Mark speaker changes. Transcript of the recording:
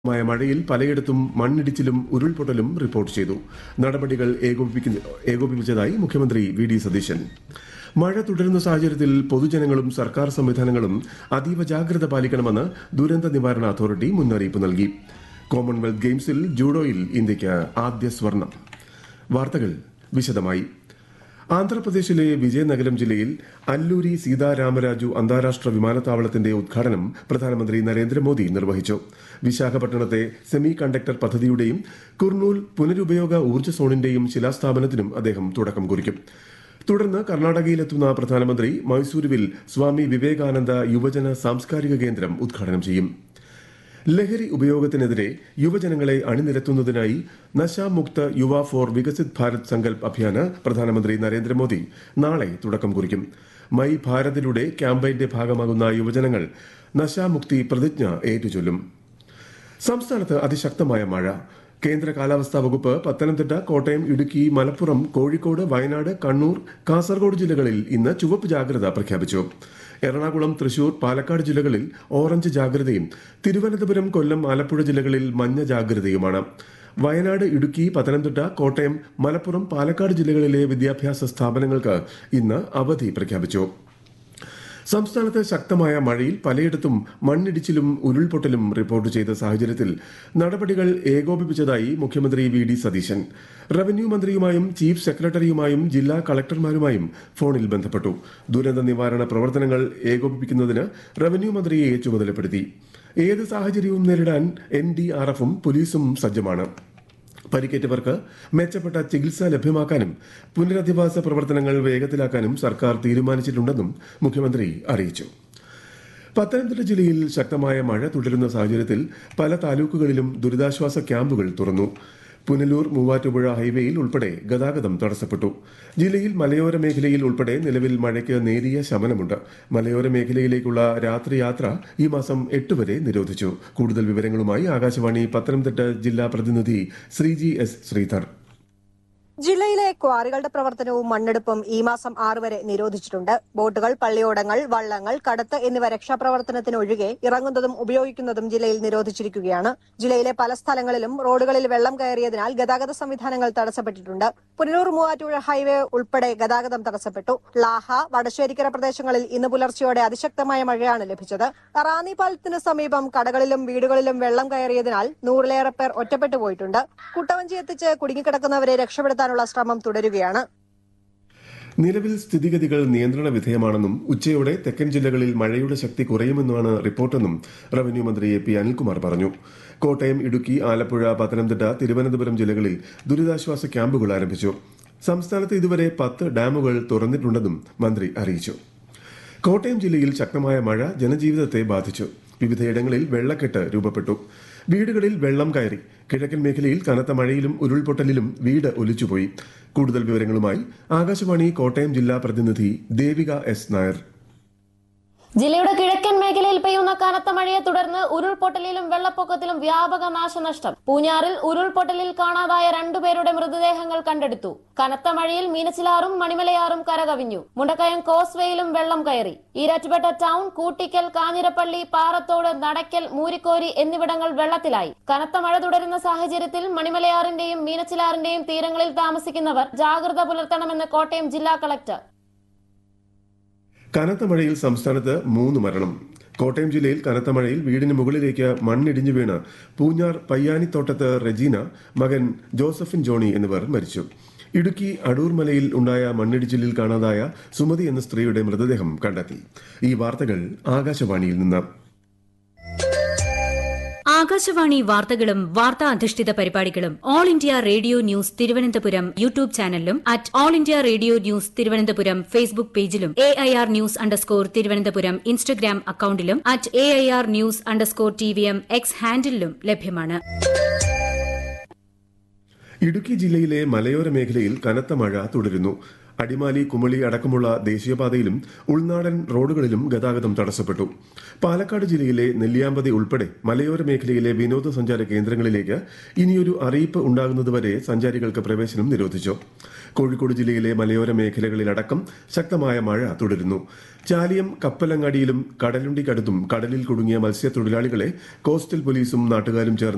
Speaker 1: മായ മഴയിൽ പലയിടത്തും മണ്ണിടിച്ചിലും ഉരുൾപൊട്ടലും റിപ്പോർട്ട് ചെയ്തു നടപടികൾ ഏകോപിപ്പിക്കുന്ന- ഏകോപിപ്പിച്ചതായി മുഖ്യമന്ത്രി വി ഡി സതീശൻ മഴ തുടരുന്ന സാഹചര്യത്തിൽ പൊതുജനങ്ങളും സർക്കാർ സംവിധാനങ്ങളും അതീവ ജാഗ്രത പാലിക്കണമെന്ന് ദുരന്ത നിവാരണ അതോറിറ്റി മുന്നറിയിപ്പ് നൽകി കോമൺവെൽത്ത് ഗെയിംസിൽ ജൂഡോയിൽ ഇന്ത്യയ്ക്ക് ആദ്യ സ്വർണം വാർത്തകൾ വിശദമായി ആന്ധ്രാപ്രദേശിലെ വിജയനഗരം ജില്ലയിൽ അല്ലൂരി സീതാരാമരാജു അന്താരാഷ്ട്ര വിമാനത്താവളത്തിന്റെ ഉദ്ഘാടനം പ്രധാനമന്ത്രി നരേന്ദ്രമോദി നിർവഹിച്ചു വിശാഖപട്ടണത്തെ സെമി കണ്ടക്ടർ പദ്ധതിയുടെയും കുർണൂൽ പുനരുപയോഗ ഊർജ്ജ സോണിന്റെയും ശിലാസ്ഥാപനത്തിനും അദ്ദേഹം തുടക്കം കുറിക്കും തുടർന്ന് കർണാടകയിലെത്തുന്ന പ്രധാനമന്ത്രി മൈസൂരുവിൽ സ്വാമി വിവേകാനന്ദ യുവജന സാംസ്കാരിക കേന്ദ്രം ഉദ്ഘാടനം ചെയ്യും ലഹരി ഉപയോഗത്തിനെതിരെ യുവജനങ്ങളെ അണിനിരത്തുന്നതിനായി നശാമുക്ത യുവ ഫോർ വികസിത് ഭാരത് സങ്കൽപ് അഭിയാന് പ്രധാനമന്ത്രി നരേന്ദ്രമോദി നാളെ തുടക്കം കുറിക്കും മൈ ഭാരതിലൂടെ ക്യാമ്പയിന്റെ ഭാഗമാകുന്ന യുവജനങ്ങൾ നശാമുക്തി പ്രതിജ്ഞ ഏറ്റുചൊല്ലും സംസ്ഥാനത്ത് അതിശക്തമായ മഴ കേന്ദ്ര കാലാവസ്ഥാ വകുപ്പ് പത്തനംതിട്ട കോട്ടയം ഇടുക്കി മലപ്പുറം കോഴിക്കോട് വയനാട് കണ്ണൂർ കാസർഗോഡ് ജില്ലകളിൽ ഇന്ന് ചുവപ്പ് ജാഗ്രത പ്രഖ്യാപിച്ചു എറണാകുളം തൃശൂർ പാലക്കാട് ജില്ലകളിൽ ഓറഞ്ച് ജാഗ്രതയും തിരുവനന്തപുരം കൊല്ലം ആലപ്പുഴ ജില്ലകളിൽ മഞ്ഞ ജാഗ്രതയുമാണ് വയനാട് ഇടുക്കി പത്തനംതിട്ട കോട്ടയം മലപ്പുറം പാലക്കാട് ജില്ലകളിലെ വിദ്യാഭ്യാസ സ്ഥാപനങ്ങൾക്ക് ഇന്ന് അവധി പ്രഖ്യാപിച്ചു സംസ്ഥാനത്ത് ശക്തമായ മഴയിൽ പലയിടത്തും മണ്ണിടിച്ചിലും ഉരുൾപൊട്ടലും റിപ്പോർട്ട് ചെയ്ത സാഹചര്യത്തിൽ നടപടികൾ ഏകോപിപ്പിച്ചതായി മുഖ്യമന്ത്രി വി ഡി സതീശൻ റവന്യൂ മന്ത്രിയുമായും ചീഫ് സെക്രട്ടറിയുമായും ജില്ലാ കളക്ടർമാരുമായും ഫോണിൽ ബന്ധപ്പെട്ടു ദുരന്ത നിവാരണ പ്രവർത്തനങ്ങൾ ഏകോപിപ്പിക്കുന്നതിന് റവന്യൂ മന്ത്രിയെ ചുമതലപ്പെടുത്തി ഏത് സാഹചര്യവും നേരിടാൻ എൻ ഡി ആർ എഫും പോലീസും സജ്ജമാണ് പരിക്കേറ്റവർക്ക് മെച്ചപ്പെട്ട ചികിത്സ ലഭ്യമാക്കാനും പുനരധിവാസ പ്രവർത്തനങ്ങൾ വേഗത്തിലാക്കാനും സർക്കാർ തീരുമാനിച്ചിട്ടുണ്ടെന്നും മുഖ്യമന്ത്രി അറിയിച്ചു പത്തനംതിട്ട ജില്ലയിൽ ശക്തമായ മഴ തുടരുന്ന സാഹചര്യത്തിൽ പല താലൂക്കുകളിലും ദുരിതാശ്വാസ ക്യാമ്പുകൾ തുറന്നു പുനലൂർ മൂവാറ്റുപുഴ ഹൈവേയിൽ ഉൾപ്പെടെ ഗതാഗതം തടസ്സപ്പെട്ടു ജില്ലയിൽ മലയോര മേഖലയിൽ ഉൾപ്പെടെ നിലവിൽ മഴയ്ക്ക് നേരിയ ശമനമുണ്ട് മലയോര മേഖലയിലേക്കുള്ള രാത്രി യാത്ര ഈ മാസം എട്ട് വരെ നിരോധിച്ചു കൂടുതൽ വിവരങ്ങളുമായി ആകാശവാണി പത്തനംതിട്ട ജില്ലാ പ്രതിനിധി ശ്രീജി എസ് ശ്രീധർ
Speaker 2: ജില്ലയിലെ ക്വാറികളുടെ പ്രവർത്തനവും മണ്ണെടുപ്പും ഈ മാസം ആറ് വരെ നിരോധിച്ചിട്ടുണ്ട് ബോട്ടുകൾ പള്ളിയോടങ്ങൾ വള്ളങ്ങൾ കടത്ത് എന്നിവ രക്ഷാപ്രവർത്തനത്തിനൊഴികെ ഇറങ്ങുന്നതും ഉപയോഗിക്കുന്നതും ജില്ലയിൽ നിരോധിച്ചിരിക്കുകയാണ് ജില്ലയിലെ പല സ്ഥലങ്ങളിലും റോഡുകളിൽ വെള്ളം കയറിയതിനാൽ ഗതാഗത സംവിധാനങ്ങൾ തടസ്സപ്പെട്ടിട്ടുണ്ട് പുനലൂർ മൂവാറ്റുപുഴ ഹൈവേ ഉൾപ്പെടെ ഗതാഗതം തടസ്സപ്പെട്ടു ലാഹ വടശ്ശേരിക്കര പ്രദേശങ്ങളിൽ ഇന്ന് പുലർച്ചെയോടെ അതിശക്തമായ മഴയാണ് ലഭിച്ചത് റാന്നി പാലത്തിന് സമീപം കടകളിലും വീടുകളിലും വെള്ളം കയറിയതിനാൽ നൂറിലേറെ പേർ ഒറ്റപ്പെട്ടു പോയിട്ടുണ്ട് കുട്ടവഞ്ചി എത്തിച്ച് കുടുങ്ങിക്കിടക്കുന്നവരെ രക്ഷപ്പെടുത്താനുള്ള ശ്രമം തുടരുകയാണ്
Speaker 1: നിലവിൽ സ്ഥിതിഗതികൾ നിയന്ത്രണ വിധേയമാണെന്നും ഉച്ചയോടെ തെക്കൻ ജില്ലകളിൽ മഴയുടെ ശക്തി കുറയുമെന്നാണ് റിപ്പോർട്ടെന്നും റവന്യൂ മന്ത്രി എ പി അനിൽകുമാർ പറഞ്ഞു കോട്ടയം ഇടുക്കി ആലപ്പുഴ പത്തനംതിട്ട തിരുവനന്തപുരം ജില്ലകളിൽ ദുരിതാശ്വാസ ക്യാമ്പുകൾ ആരംഭിച്ചു സംസ്ഥാനത്ത് ഇതുവരെ പത്ത് ഡാമുകൾ തുറന്നിട്ടുണ്ടെന്നും മന്ത്രി അറിയിച്ചു കോട്ടയം ജില്ലയിൽ ശക്തമായ മഴ ജനജീവിതത്തെ ബാധിച്ചു വിവിധയിടങ്ങളിൽ വെള്ളക്കെട്ട് രൂപപ്പെട്ടു വീടുകളിൽ വെള്ളം കയറി കിഴക്കൻ മേഖലയിൽ കനത്ത മഴയിലും ഉരുൾപൊട്ടലിലും വീട് ഒലിച്ചുപോയി കൂടുതൽ വിവരങ്ങളുമായി ആകാശവാണി കോട്ടയം ജില്ലാ പ്രതിനിധി ദേവിക എസ് നായർ
Speaker 3: ജില്ലയുടെ കിഴക്കൻ മേഖലയിൽ പെയ്യുന്ന കനത്ത മഴയെ തുടർന്ന് ഉരുൾപൊട്ടലിലും വെള്ളപ്പൊക്കത്തിലും വ്യാപക നാശനഷ്ടം പൂഞ്ഞാറിൽ ഉരുൾപൊട്ടലിൽ കാണാതായ രണ്ടുപേരുടെ മൃതദേഹങ്ങൾ കണ്ടെടുത്തു കനത്ത മഴയിൽ മീനച്ചിലാറും മണിമലയാറും കരകവിഞ്ഞു മുണ്ടക്കയം കോസ്വേയിലും വെള്ളം കയറി ഈരാറ്റുപേട്ട ടൗൺ കൂട്ടിക്കൽ കാഞ്ഞിരപ്പള്ളി പാറത്തോട് നടക്കൽ മൂരിക്കോരി എന്നിവിടങ്ങൾ വെള്ളത്തിലായി കനത്ത മഴ തുടരുന്ന സാഹചര്യത്തിൽ മണിമലയാറിന്റെയും മീനച്ചിലാറിന്റെയും തീരങ്ങളിൽ താമസിക്കുന്നവർ ജാഗ്രത പുലർത്തണമെന്ന് കോട്ടയം ജില്ലാ കളക്ടർ
Speaker 1: കനത്ത മഴയിൽ സംസ്ഥാനത്ത് മൂന്ന് മരണം കോട്ടയം ജില്ലയിൽ കനത്ത മഴയിൽ വീടിന് മുകളിലേക്ക് മണ്ണിടിഞ്ഞു വീണ് പൂഞ്ഞാർ പയ്യാനിത്തോട്ടത്ത് റെജീന മകൻ ജോസഫിൻ ജോണി എന്നിവർ മരിച്ചു ഇടുക്കി അടൂർ മലയിൽ ഉണ്ടായ മണ്ണിടിച്ചിലിൽ കാണാതായ സുമതി എന്ന സ്ത്രീയുടെ മൃതദേഹം കണ്ടെത്തി ഈ വാർത്തകൾ ആകാശവാണിയിൽ നിന്ന്
Speaker 4: ആകാശവാണി വാർത്തകളും വാർത്താ അധിഷ്ഠിത പരിപാടികളും All India Radio news Thiruvananthapuram YouTube ചാനലിലും at All India Radio news Thiruvananthapuram Facebook പേജിലും A I R news underscore Thiruvananthapuram Instagram അക്കൌണ്ടിലും at A I R news underscore T V M X ഹാൻഡിലും ലഭ്യമാണ്
Speaker 1: ഇടുക്കി ജില്ലയിലെ മലയോര മേഖലയിൽ കനത്ത മഴ തുടരുന്നു അടിമാലി കുമളി അടക്കമുള്ള ദേശീയപാതയിലും ഉൾനാടൻ റോഡുകളിലും ഗതാഗതം തടസ്സപ്പെട്ടു പാലക്കാട് ജില്ലയിലെ നെല്ലിയാമ്പതി ഉൾപ്പെടെ മലയോര മേഖലയിലെ വിനോദസഞ്ചാര കേന്ദ്രങ്ങളിലേക്ക് ഇനിയൊരു അറിയിപ്പ് ഉണ്ടാകുന്നതുവരെ സഞ്ചാരികൾക്ക് പ്രവേശനം നിരോധിച്ചു കോഴിക്കോട് ജില്ലയിലെ മലയോര മേഖലകളിലടക്കം ശക്തമായ മഴ തുടരുന്നു ചാലിയം കപ്പലങ്ങാടിയിലും കടലുണ്ടിക്കടുത്തും കടലിൽ കുടുങ്ങിയ മത്സ്യത്തൊഴിലാളികളെ കോസ്റ്റൽ പോലീസും നാട്ടുകാരും ചേർന്ന്